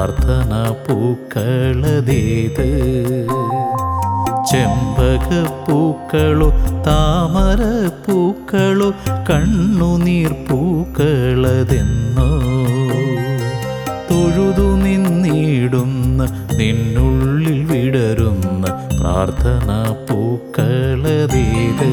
പ്രാർത്ഥന പൂക്കളതേത് ചെമ്പകപ്പൂക്കളോ താമര പൂക്കളോ കണ്ണുനീർ പൂക്കളതെന്നോ തൊഴുതു നിന്നിടുന്ന നിന്നുള്ളിൽ വിടരുന്ന പ്രാർത്ഥന പൂക്കളതേത്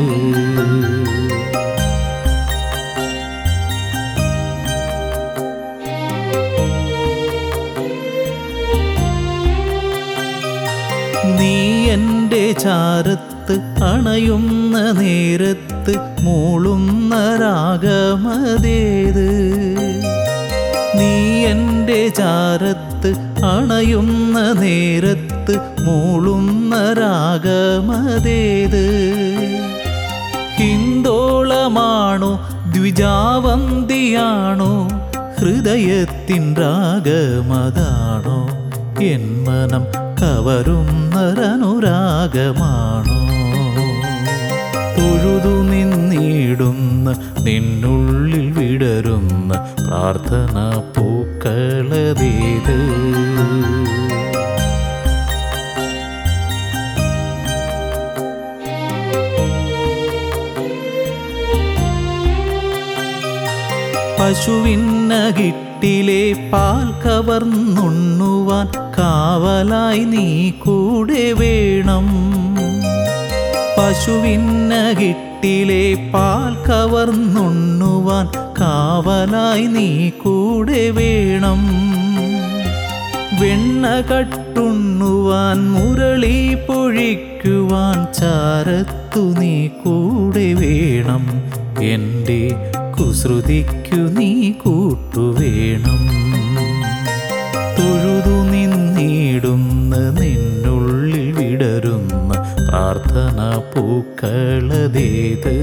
നീ എൻ്റെ ചാരത്ത് അണയുന്ന നേരത്ത് മൂളുന്ന രാഗമതേത് നീ എൻ്റെ ചാരത്ത് അണയുന്ന നേരത്ത് മൂളുന്ന രാഗമതേത് ഹിന്ദോളമാണോ ദ്വിജാവന്തിയാണോ ഹൃദയത്തിൻ രാഗമതാണോ എൻ മനം കവരുന്നൊരനുരാഗമാണോ തൊഴുതു നിന്നിടുന്ന നിന്നുള്ളിൽ വിടരുന്ന പ്രാർത്ഥന പൂക്കളതേത് പശുവിന്നകിട്ടിലെ പാൽ കവർന്നുണ്ണുവാൻ കാവലായി നീ കൂടെ വേണം പശുവിന്നകിട്ടിലെ പാൽ കവർന്നുണ്ണുവാൻ കാവലായി നീ കൂടെ വേണം വെണ്ണ കട്ടുണ്ണുവാൻ മുരളി പൊഴിക്കുവാൻ ചാരത്തു നീ കൂടെ വേണം എൻ്റെ കുസൃതിക്കു നീ കൂട്ടുവേണം തൊഴുതു നിന്നിടുന്ന നിന്നുള്ളിൽ വിടരുന്ന പ്രാർത്ഥന പൂക്കളതേത്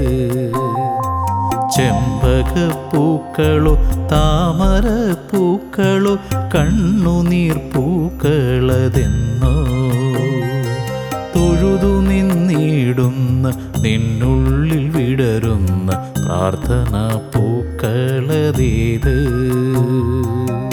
ചെമ്പകപ്പൂക്കളോ താമര പൂക്കളോ കണ്ണുനീർ പൂക്കളതെന്നോ തൊഴുതു നിന്നിടുന്ന നിന്നുള്ളിൽ വിടരുന്ന പ്രാർത്ഥന പൂക്കളതേത്